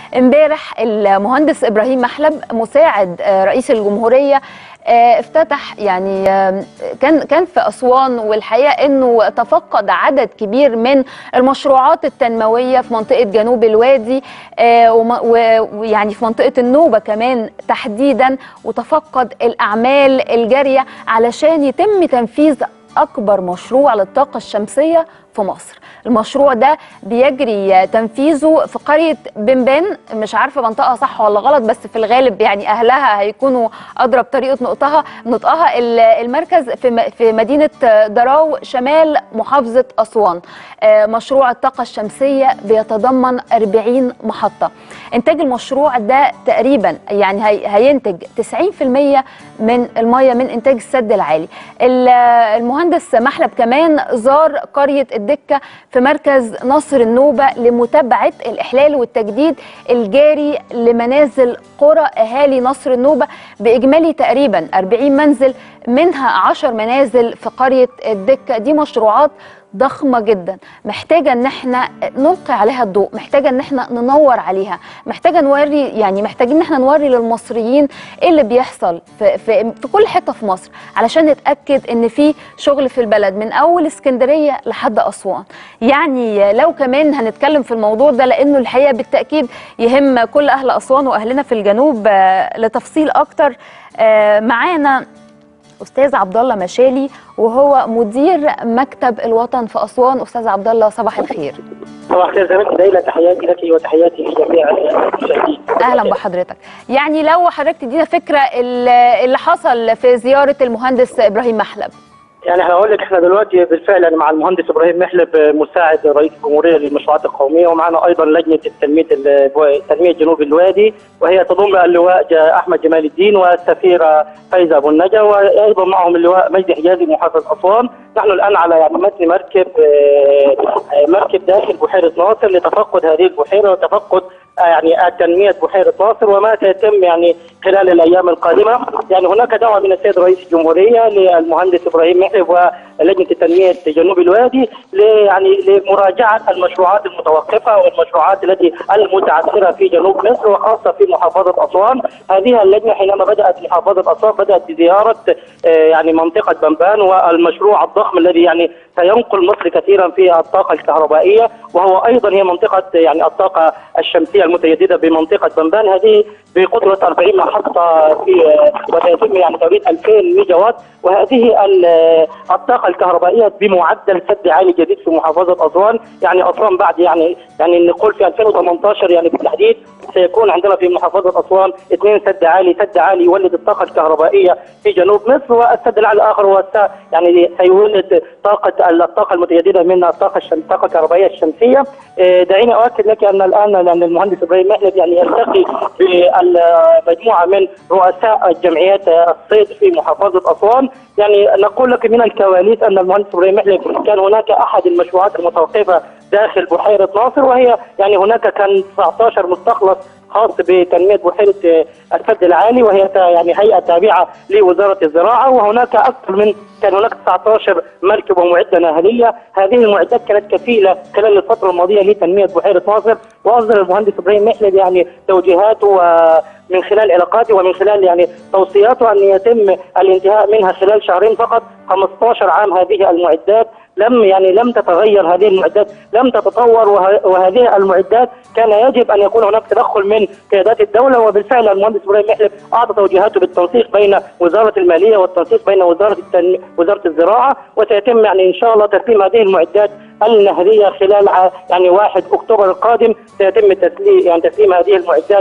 امبارح المهندس ابراهيم محلب مساعد رئيس الجمهوريه افتتح يعني كان كان في اسوان والحقيقه انه تفقد عدد كبير من المشروعات التنمويه في منطقه جنوب الوادي ويعني في منطقه النوبه كمان تحديدا وتفقد الاعمال الجاريه علشان يتم تنفيذ اكبر مشروع للطاقه الشمسيه في مصر المشروع ده بيجري تنفيذه في قرية بنبان مش عارفة منطقة صح ولا غلط بس في الغالب يعني أهلها هيكونوا أضرب طريقة نطقها نطقها المركز في في مدينة دراو شمال محافظة أسوان مشروع الطاقة الشمسية بيتضمن 40 محطة إنتاج المشروع ده تقريبا يعني هينتج 90% من المية من إنتاج السد العالي المهندس محلب كمان زار قرية الدكة في مركز نصر النوبة لمتابعة الإحلال والتجديد الجاري لمنازل قرى أهالي نصر النوبة بإجمالي تقريبا 40 منزل منها 10 منازل في قرية الدكة دي مشروعات ضخمة جدا محتاجة ان احنا نلقي عليها الضوء محتاجة ان احنا ننور عليها محتاجة نوري يعني محتاجين ان احنا نوري للمصريين ايه اللي بيحصل في, في, في كل حتة في مصر علشان نتأكد ان في شغل في البلد من اول اسكندرية لحد اسوان يعني لو كمان هنتكلم في الموضوع ده لانه الحقيقة بالتأكيد يهم كل اهل اسوان واهلنا في الجنوب لتفصيل اكتر معانا استاذ عبد الله مشالي وهو مدير مكتب الوطن في اسوان استاذ عبد الله صباح الخير صباح الخير زميلتي ليلى تحياتي لك وتحياتي لجميع المشاهدين اهلا بحضرتك يعني لو حضرتك تدينا فكره اللي حصل في زياره المهندس ابراهيم محلب يعني هقول لك احنا دلوقتي بالفعل يعني مع المهندس ابراهيم محلب مساعد رئيس الجمهوريه للمشروعات القوميه ومعنا ايضا لجنه تنميه تنميه جنوب الوادي وهي تضم اللواء احمد جمال الدين والسفيره فايزه ابو النجا وايضا معهم اللواء مجدي حجازي محافظ اسوان نحن الان على يعني متن مركب مركب داخل بحيره ناصر لتفقد هذه البحيره وتفقد يعني تنميه بحيره ناصر وما سيتم يعني خلال الايام القادمه يعني هناك دعوه من السيد رئيس الجمهوريه للمهندس ابراهيم محلب ولجنه تنميه جنوب الوادي يعني لمراجعه المشروعات المتوقفه والمشروعات التي المتعثره في جنوب مصر وخاصه في محافظه اسوان هذه اللجنه حينما بدات محافظه اسوان بدات بزياره يعني منطقه بنبان والمشروع الضخم الذي يعني سينقل مصر كثيرا في الطاقه الكهربائيه وهو ايضا هي منطقه يعني الطاقه الشمسيه المتجدده بمنطقه بنبان هذه بقدره 40 محطه في وسيتم يعني توليد 2000 ميجا وات وهذه الطاقه الكهربائيه بمعدل سد عالي جديد في محافظه اسوان يعني اسوان بعد يعني يعني نقول في 2018 يعني بالتحديد سيكون عندنا في محافظه اسوان اثنين سد عالي سد عالي يولد الطاقه الكهربائيه في جنوب مصر والسد العالي الاخر هو يعني سيولد طاقه الطاقه المتجدده من الطاقه الطاقه الكهربائيه الشمسيه دعيني اؤكد لك ان الان لان المهندس ابراهيم محلب يعني يلتقي بمجموعه من رؤساء الجمعيات الصيد في محافظه اسوان يعني نقول لك من الكواليس ان المهندس ابراهيم محلب كان هناك احد المشروعات المتوقفه داخل بحيره ناصر وهي يعني هناك كان 19 مستخلص خاص بتنميه بحيره السد العالي وهي يعني هيئه تابعه لوزاره الزراعه وهناك اكثر من كان هناك 19 مركب ومعده نهريه هذه المعدات كانت كفيله خلال الفتره الماضيه لتنميه بحيره ناصر واصدر المهندس ابراهيم محلب يعني توجيهاته ومن خلال علاقاته ومن خلال يعني توصياته ان يتم الانتهاء منها خلال شهرين فقط 15 عام هذه المعدات لم يعني لم تتغير هذه المعدات لم تتطور وه وهذه المعدات كان يجب ان يكون هناك تدخل من قيادات الدوله وبالفعل المهندس ابراهيم محلب اعطى توجيهاته بالتنسيق بين وزاره الماليه والتنسيق بين وزاره التن... وزاره الزراعه وسيتم يعني ان شاء الله تسليم هذه المعدات النهريه خلال يعني 1 اكتوبر القادم سيتم تسليم يعني تسليم هذه المعدات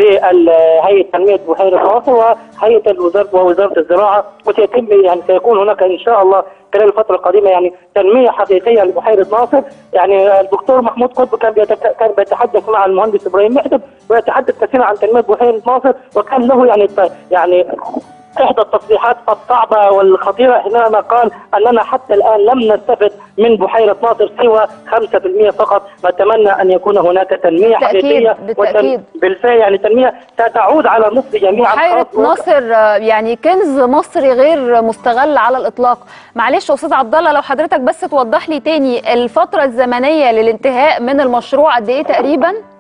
لهيئه تنميه بحيره ناصر وهيئه الوزاره ووزاره الزراعه وسيتم يعني سيكون هناك ان شاء الله خلال الفتره القادمه يعني تنميه حقيقيه لبحيره ناصر يعني الدكتور محمود قطب كان بيتك... كان بيتحدث مع المهندس ابراهيم محدب ويتحدث كثيرا عن تنميه بحيره ناصر وكان له يعني يعني احدى التصريحات الصعبه والخطيره حينما قال اننا حتى الان لم نستفد من بحيره ناصر سوى 5% فقط نتمنى ان يكون هناك تنميه حقيقيه بالتاكيد بالفعل يعني تنميه ستعود على مصر جميعا بحيره ناصر يعني كنز مصري غير مستغل على الاطلاق معلش استاذ عبد الله لو حضرتك بس توضح لي تاني الفتره الزمنيه للانتهاء من المشروع قد ايه تقريبا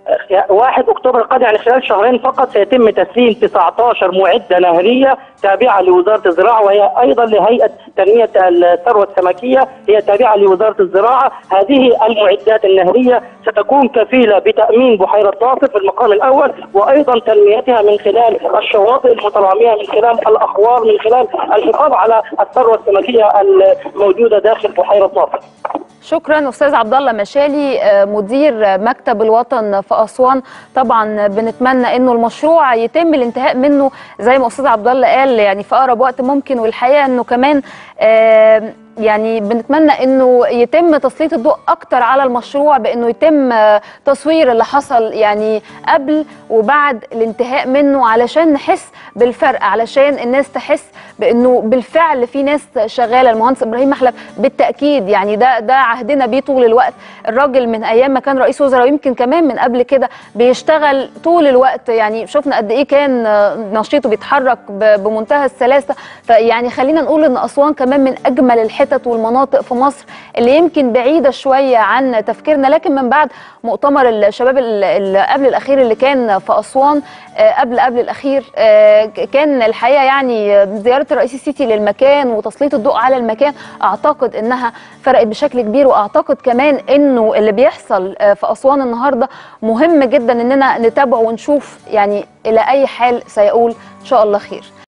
1 اكتوبر القادم يعني خلال شهرين فقط سيتم تسليم 19 معده نهريه تابعه لوزاره الزراعه وهي ايضا لهيئه تنميه الثروه السمكيه هي تابعه لوزاره الزراعه هذه المعدات النهريه ستكون كفيله بتامين بحيره ناصر في المقام الاول وايضا تنميتها من خلال الشواطئ المتراميه من خلال الاخوار من خلال الحفاظ على الثروه السمكيه الموجوده داخل بحيره ناصر شكرا استاذ عبد الله مشالي مدير مكتب الوطن في اسوان طبعا بنتمنى انه المشروع يتم الانتهاء منه زي ما استاذ عبد الله قال يعني في اقرب وقت ممكن والحقيقه انه كمان يعني بنتمنى انه يتم تسليط الضوء اكتر على المشروع بانه يتم تصوير اللي حصل يعني قبل وبعد الانتهاء منه علشان نحس بالفرق علشان الناس تحس بانه بالفعل في ناس شغاله المهندس ابراهيم محلب بالتاكيد يعني ده ده عهدنا بيه طول الوقت الراجل من ايام ما كان رئيس وزراء ويمكن كمان من قبل كده بيشتغل طول الوقت يعني شفنا قد ايه كان نشيط وبيتحرك بمنتهى السلاسه فيعني خلينا نقول ان اسوان كمان من اجمل الحتت والمناطق في مصر اللي يمكن بعيده شويه عن تفكيرنا لكن من بعد مؤتمر الشباب اللي قبل الاخير اللي كان في اسوان قبل قبل الاخير كان الحقيقه يعني زياره الرئيس السيسي للمكان وتسليط الضوء على المكان اعتقد انها فرقت بشكل كبير واعتقد كمان انه اللي بيحصل في اسوان النهارده مهم جدا اننا نتابعه ونشوف يعني الى اي حال سيقول ان شاء الله خير